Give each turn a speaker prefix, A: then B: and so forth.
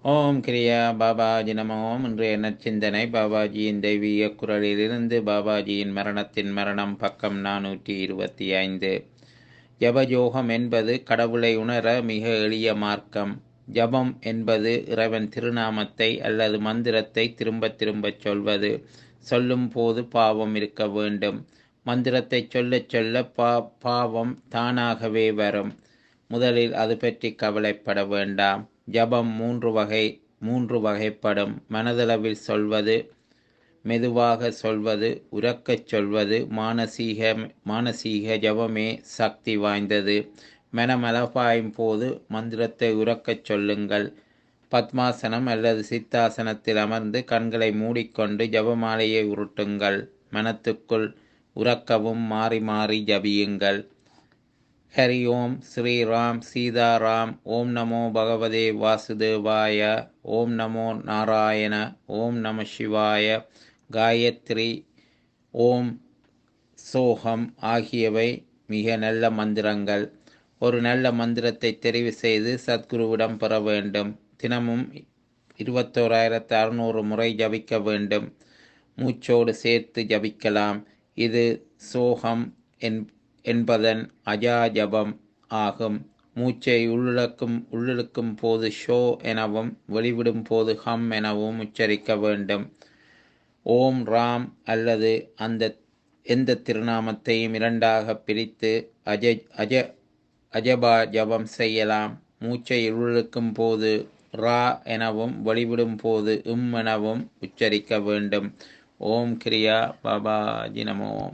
A: ஓம் கிரியா பாபாஜி நம ஓம் இன்றைய நற்சிந்தனை பாபாஜியின் தெய்வீக குரலிலிருந்து பாபாஜியின் மரணத்தின் மரணம் பக்கம் நானூற்றி இருபத்தி ஐந்து ஜபயோகம் என்பது கடவுளை உணர மிக எளிய மார்க்கம் ஜபம் என்பது இறைவன் திருநாமத்தை அல்லது மந்திரத்தை திரும்ப திரும்பச் சொல்வது சொல்லும் போது பாவம் இருக்க வேண்டும் மந்திரத்தை சொல்லச் சொல்ல பா பாவம் தானாகவே வரும் முதலில் அது பற்றி கவலைப்பட வேண்டாம் ஜபம் மூன்று வகை மூன்று வகைப்படும் மனதளவில் சொல்வது மெதுவாக சொல்வது உறக்கச் சொல்வது மானசீக மானசீக ஜபமே சக்தி வாய்ந்தது மனமலபாயும் போது மந்திரத்தை உறக்கச் சொல்லுங்கள் பத்மாசனம் அல்லது சித்தாசனத்தில் அமர்ந்து கண்களை மூடிக்கொண்டு ஜபமாலையை உருட்டுங்கள் மனத்துக்குள் உறக்கவும் மாறி மாறி ஜபியுங்கள் ஹரி ஓம் ஸ்ரீராம் சீதாராம் ஓம் நமோ பகவதே வாசுதேவாய ஓம் நமோ நாராயண ஓம் நம சிவாய காயத்ரி ஓம் சோகம் ஆகியவை மிக நல்ல மந்திரங்கள் ஒரு நல்ல மந்திரத்தை தெரிவு செய்து சத்குருவிடம் பெற வேண்டும் தினமும் இருபத்தோராயிரத்து அறுநூறு முறை ஜபிக்க வேண்டும் மூச்சோடு சேர்த்து ஜபிக்கலாம் இது சோகம் என் என்பதன் அஜாஜபம் ஆகும் மூச்சை உள்ளிழக்கும் உள்ளிழுக்கும் போது ஷோ எனவும் வெளிவிடும் போது ஹம் எனவும் உச்சரிக்க வேண்டும் ஓம் ராம் அல்லது அந்த எந்த திருநாமத்தையும் இரண்டாக பிரித்து அஜ அஜ அஜபா ஜபம் செய்யலாம் மூச்சை உள்ளிழுக்கும் போது ரா எனவும் வெளிவிடும் போது இம் எனவும் உச்சரிக்க வேண்டும் ஓம் கிரியா பாபா ஜினமோ